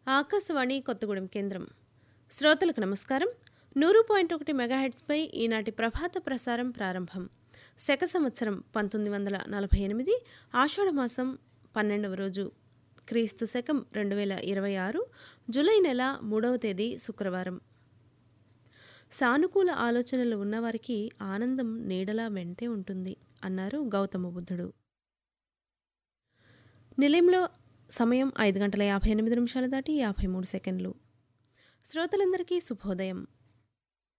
ఆకాశవాణి కొత్తగూడెం కేంద్రం శ్రోతలకు నమస్కారం నూరు పాయింట్ ఒకటి మెగాహెడ్స్పై ఈనాటి ప్రభాత ప్రసారం ప్రారంభం శక సంవత్సరం పంతొమ్మిది వందల నలభై ఎనిమిది ఆషాఢమాసం పన్నెండవ రోజు క్రీస్తు శకం రెండు వేల ఇరవై ఆరు జూలై నెల మూడవ తేదీ శుక్రవారం సానుకూల ఆలోచనలు ఉన్నవారికి ఆనందం నీడలా వెంటే ఉంటుంది అన్నారు గౌతమ బుద్ధుడు నిలయంలో సమయం ఐదు గంటల యాభై ఎనిమిది నిమిషాలు దాటి యాభై మూడు సెకండ్లు శ్రోతలందరికీ శుభోదయం